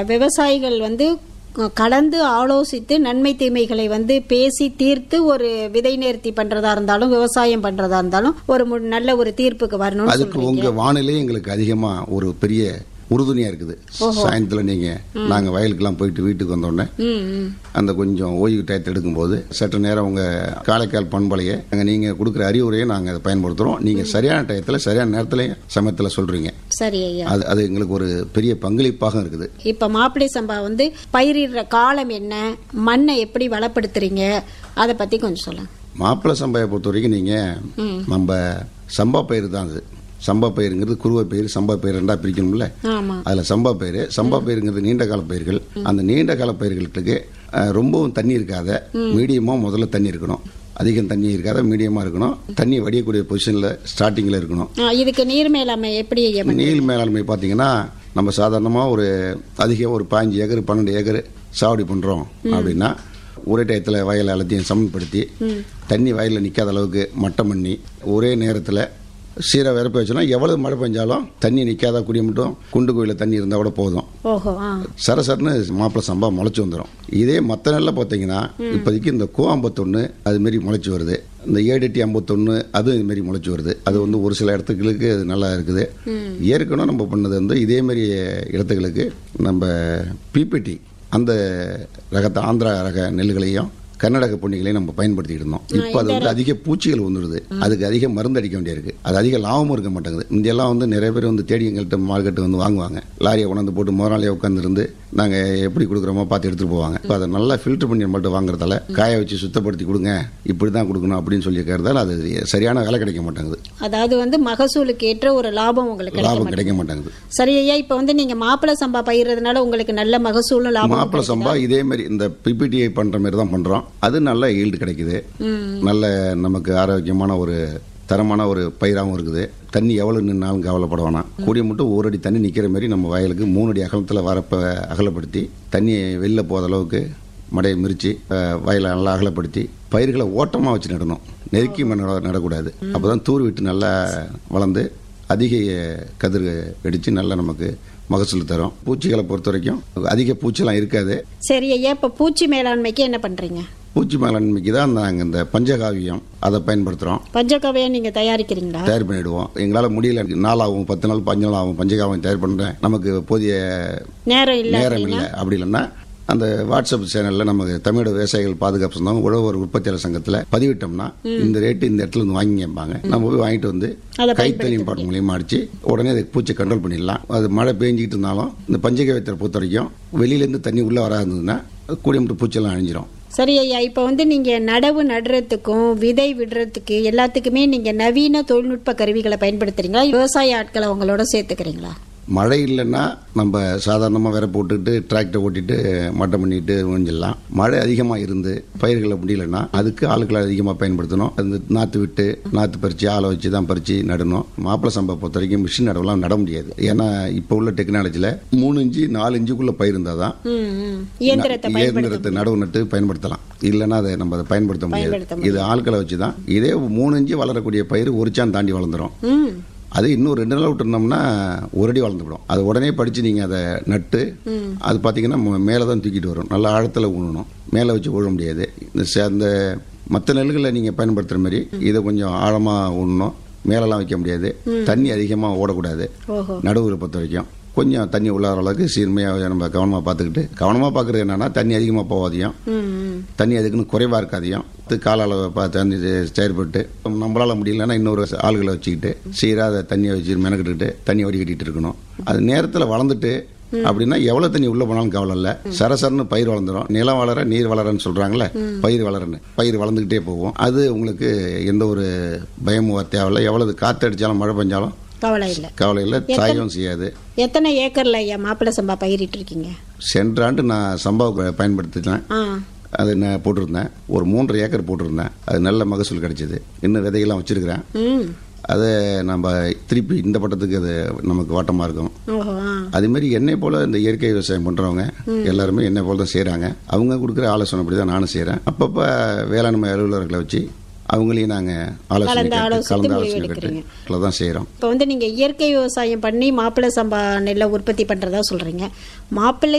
விவசாயிகள் வந்து க- கலந்து ஆலோசித்து நன்மை தீமைகளை வந்து பேசி தீர்த்து ஒரு விதை நேர்த்தி பண்றதா இருந்தாலும் விவசாயம் பண்றதா இருந்தாலும் ஒரு மு- நல்ல ஒரு தீர்ப்புக்கு வரணும்னு அதுக்கு சொல்றீங்க உங்க வானிலை எங்களுக்கு அதிகமா ஒரு பெரிய உறுதுணையா இருக்குது சாயந்தரம் நீங்க நாங்க வயலுக்கெல்லாம் போயிட்டு வீட்டுக்கு வந்தோடனே ம் ம் அந்த கொஞ்சம் ஓய்வு டயத்தை எடுக்கும்போது சற்று நேரம் உங்க காலைக்கால் பண்பலையை அங்க நீங்க கொடுக்குற அறிவுரையை நாங்க அதை பயன்படுத்துறோம் நீங்க சரியான டயத்துல சரியான நேரத்துல சமயத்துல சொல்றீங்க சரி ஐயா அது அது எங்களுக்கு ஒரு பெரிய பங்களிப்பாக இருக்குது இப்ப மாப்பிள்ளை சம்பா வந்து பயிரிடுற காலம் என்ன மண்ணை எப்படி வளப்படுத்துறீங்க அதை பத்தி கொஞ்சம் சொல்லுங்க மாப்பிள்ளை சம்பாயை பொறுத்த வரைக்கும் நீங்க நம்ம சம்பா பயிர் தான் அது சம்பா பயிருங்கிறது குருவை பயிர் சம்பா பயிர் ரெண்டா பிரிக்கணும்ல ஆமா அதுல சம்பா பயிர் சம்பா பயிருங்கிறது நீண்ட கால பயிர்கள் அந்த நீண்ட கால பயிர்களுக்கு அஹ், ரொம்பவும் தண்ணி இருக்காத மீடியமா முதல்ல தண்ணி இருக்கணும் அதிகம் தண்ணி இருக்காத மீடியமா இருக்கணும் தண்ணி வடியக்கூடிய பொசிஷன்ல ஸ்டார்டிங்ல இருக்கணும் ஆ, இதுக்கு நீர் மேலாண்மை எப்படி ஐயா பண்ண- நீர் மேலாண்மை பார்த்தீங்கன்னா நம்ம சாதாரணமாக ஒரு அதிகம் ஒரு பாஞ்சு ஏக்கர் பன்னெண்டு ஏக்கர் சாவடி பண்ணுறோம் அப்படின்னா ஒரே டயத்தில் வயலை எல்லாத்தையும் சமன்படுத்தி தண்ணி வயலில் நிற்காத அளவுக்கு மட்டம் பண்ணி ஒரே நேரத்தில் சீராக விரப்ப வச்சோன்னா எவ்வளவு மழை பெஞ்சாலும் தண்ணி நிற்காத குடிய மட்டும் குண்டு கோயிலில் தண்ணி இருந்தால் கூட போதும் ஓஹோ ஆ சரசரன்னு மாப்பிள்ளை சம்பா முளைச்சி வந்துடும் இதே மற்ற நெல்லை பார்த்தீங்கன்னா இப்போதைக்கு இந்த கோ ஐம்பத்தொன்று அது மாரி முளைச்சி வருது இந்த ஏழெட்டி ஐம்பத்தொன்று அதுவும் இது மாரி முளைச்சி வருது அது வந்து ஒரு சில இடத்துகளுக்கு அது நல்லா இருக்குது ஏற்கனவே நம்ம பண்ணது வந்து இதே மாதிரி இடத்துகளுக்கு நம்ம பிபிடி அந்த ரகத்தை ஆந்திரா ரக நெல்லுகளையும் கர்நாடக பொன்னிகளையும் நம்ம பயன்படுத்திட்டு இருந்தோம் இப்போ அது வந்து அதிக பூச்சிகள் வந்துடுது அதுக்கு அதிக மருந்து அடிக்க வேண்டியிருக்கு அது அதிக லாபமும் இருக்க மாட்டேங்குது முந்தையெல்லாம் வந்து நிறைய பேர் வந்து தேடி எங்கள்கிட்ட மார்க்கெட்டு வந்து வாங்குவாங்க லாரியை கொண்டாந்து போட்டு முதல் நாளே உட்காந்துருந்து நாங்கள் எப்படி கொடுக்குறோமோ பார்த்து எடுத்துட்டு போவாங்க இப்போ அதை நல்லா ஃபில்டர் பண்ணி மட்டும் வாங்குறதால காய வச்சு சுத்தப்படுத்தி கொடுங்க இப்படி தான் கொடுக்கணும் அப்படின்னு சொல்லி கேட்கறதால அது சரியான விலை கிடைக்க மாட்டேங்குது அதாவது வந்து மகசூலுக்கு ஏற்ற ஒரு லாபம் உங்களுக்கு கிடைக்க லாபம் மாட்டேங்குது. கிடைக்க மாட்டேங்குது சரி ஐயா இப்ப வந்து நீங்க மாப்பிள்ளை சம்பா பயிர்றதுனால உங்களுக்கு நல்ல மகசூலும் லாபம் மாப்பிள சம்பா இதே மாதிரி இந்த பிபிடிஐ பண்ற மாதிரி தான் பண்றோம் அது நல்ல ஈல்டு கிடைக்குது நல்ல நமக்கு ஆரோக்கியமான ஒரு தரமான ஒரு பயிராகவும் இருக்குது தண்ணி எவ்வளவு நின்னாலும் கவலைப்பட வேணாம் கூடிய மட்டும் ஒரு அடி தண்ணி நிக்கிற மாதிரி நம்ம வயலுக்கு மூணு அடி அகலத்தில் வரப்ப அகலப்படுத்தி தண்ணியை வெளில போகாத அளவுக்கு மடையை மிரிச்சு அஹ், வயலை நல்லா அகலப்படுத்தி பயிர்களை ஓட்டமாக வச்சு நடணும் நெருக்கி மண்ணோட நடக்கூடாது அப்பதான் தூர் விட்டு நல்லா வளர்ந்து அதிக கதிர் வெடிச்சு நல்லா நமக்கு மகசூல் தரும் பூச்சிகளை பொறுத்த வரைக்கும் அதிக பூச்சிலாம் இருக்காது சரி ஐயா இப்ப பூச்சி மேலாண்மைக்கு என்ன பண்றீங்க பூச்சி மேலாண்மைக்கு தான் நாங்கள் இந்த பஞ்சகாவியம் அதை பயன்படுத்துகிறோம் பஞ்சகவையா நீங்க தயாரிக்கிறீங்களா தயார் பண்ணிடுவோம் எங்களால் முடியல நாள் ஆகும் பத்து நாள் பஞ்சு நாள் ஆகும் பஞ்சகாவியம் தயார் பண்ணுறேன் நமக்கு போதிய நேரம் இல்ல நேரம் இல்லை அப்படி இல்லைன்னா அந்த வாட்ஸ்அப் சேனல்ல நமக்கு தமிழக விவசாயிகள் பாதுகாப்பு சொந்தம் உழவர் உற்பத்தியாளர் சங்கத்துல பதிவிட்டோம்னா இந்த ரேட்டு இந்த இடத்துல இருந்து வாங்கிப்பாங்க நம்ம போய் வாங்கிட்டு வந்து அதை கைத்தறி பாட்டு மூலியமா அடிச்சு உடனே அதை பூச்சி கண்ட்ரோல் பண்ணிடலாம் அது மழை பெஞ்சிக்கிட்டு இருந்தாலும் இந்த பஞ்சகவியத்தை பொறுத்த வரைக்கும் வெளியில இருந்து தண்ணி உள்ள வராதுன்னா கூடிய மட்டும் பூச்செல்லாம் அழிஞ்சிரும் சரி ஐயா இப்ப வந்து நீங்க நடவு நடுறதுக்கும் விதை விடுறதுக்கு எல்லாத்துக்குமே நீங்க நவீன தொழில்நுட்ப கருவிகளை பயன்படுத்துறீங்களா விவசாய ஆட்களை உங்களோட சேர்த்துக்கிறீங்களா மழை இல்லைன்னா நம்ம சாதாரணமாக விரை போட்டுட்டு டிராக்டர் ஓட்டிட்டு மட்டம் பண்ணிட்டு முடிஞ்சிடலாம் மழை அதிகமாக இருந்து பயிர்களை முடியலன்னா அதுக்கு ஆட்களை அதிகமாக பயன்படுத்தணும் அந்த நாற்று விட்டு நாற்று பறித்து ஆளை வச்சு தான் பறித்து நடணும் மாப்பிளை சம்பா பொறுத்த வரைக்கும் மிஷின் நடவெல்லாம் நட முடியாது ஏன்னா இப்போ உள்ள டெக்னாலஜியில் மூணு இன்ச்சு நாலு இன்ச்சுக்குள்ளே பயிர் இருந்தால் தான் ம், ம். இயந்திரத்தை பயன்படுத்த இயந்திரத்தை நடவு நட்டு பயன்படுத்தலாம் இல்லைன்னா அதை நம்ம அதை பயன்படுத்த பயன்படுத்த முடியாது இது ஆட்களை வச்சு தான் இதே மூணு இன்ச்சு வளரக்கூடிய பயிர் ஒரு சான் தாண்டி வளர்ந்துரும் ம் அது இன்னும் ரெண்டு நாள் விட்டுருந்தோம்னா ஒரு அடி வளர்ந்துவிடும் அது உடனே படித்து நீங்கள் அதை நட்டு அது பார்த்தீங்கன்னா மேலே தான் தூக்கிட்டு வரும் நல்லா ஆழத்தில் ஊழணும் மேலே வச்சு ஊழ முடியாது இந்த ச- அந்த மற்ற நெல்லுகளை நீங்கள் பயன்படுத்துகிற மாதிரி இதை கொஞ்சம் ஆழமாக ஊழணும் மேலெல்லாம் வைக்க முடியாது தண்ணி அதிகமாக ஓடக்கூடாது ஓஹோ நடுவுல பொறுத்த வரைக்கும் கொஞ்சம் தண்ணி உள்ளார அளவுக்கு சீர்மையாக நம்ம கவனமாக பார்த்துக்கிட்டு கவனமாக பார்க்குறது என்னன்னா தண்ணி அதிகமாக போகாதையும் ம் ம். தண்ணி அதுக்குன்னு குறைவா இருக்காதையும் இது கால அளவை பார்த்து தண்ணி செயற்பட்டு நம்மளால முடியலன்னா இன்னொரு ஆளுகளை வச்சுக்கிட்டு சீராக அதை தண்ணியை வச்சு மெனக்கிட்டுக்கிட்டு தண்ணி வடிகட்டிட்டு இருக்கணும் அது நேரத்தில் வளர்ந்துட்டு அப்படின்னா எவ்வளவு தண்ணி உள்ள போனாலும் கவலை இல்ல சரசரன்னு பயிர் வளர்ந்துரும் நிலம் வளர நீர் வளரன்னு சொல்றாங்கல்ல பயிர் வளரன்னு பயிர் வளர்ந்துகிட்டே போகும் அது உங்களுக்கு எந்த ஒரு பயமும் வர தேவையில்ல எவ்வளவு காத்து அடிச்சாலும் மழை பெஞ்சாலும் கவலை இல்ல கவலை இல்லை சாயவும் செய்யாது எத்தனை ஏக்கர்ல ஐயா மாப்பிள்ளை சம்பா பயிரிட்டு இருக்கீங்க சென்ற ஆண்டு நான் சம்பாவை பயன்படுத்திட்டேன் ஆ அது நான் போட்டிருந்தேன் ஒரு மூன்றரை ஏக்கர் போட்டிருந்தேன் அது நல்ல மகசூல் கிடைச்சிது இன்னும் விதையெல்லாம் வச்சிருக்கிறேன் ம் அதை நம்ம திருப்பி இந்த பட்டத்துக்கு அது நமக்கு வாட்டமாக இருக்கும் ஓஹோ ஆ அதே மாதிரி என்னை போல இந்த இயற்கை விவசாயம் பண்றவங்க எல்லாருமே என்னை போல தான் செய்றாங்க அவங்க கொடுக்குற ஆலோசனைப்படி தான் நானும் செய்றேன் அப்பப்ப வேளாண்மை அலுவலர்களை வச்சு அவங்களையும் நாங்க ஆலோசனை கலந்து கேட்டு ஆலோசித்து கலந்து முடிவு ஆலோசனை கேட்டு எடுக்கிறீங்க. தான் செய்றோம் இப்போ வந்து நீங்க இயற்கை விவசாயம் பண்ணி மாப்பிள்ளை சம்பா நெல்லை உற்பத்தி பண்றதா சொல்றீங்க மாப்பிள்ளை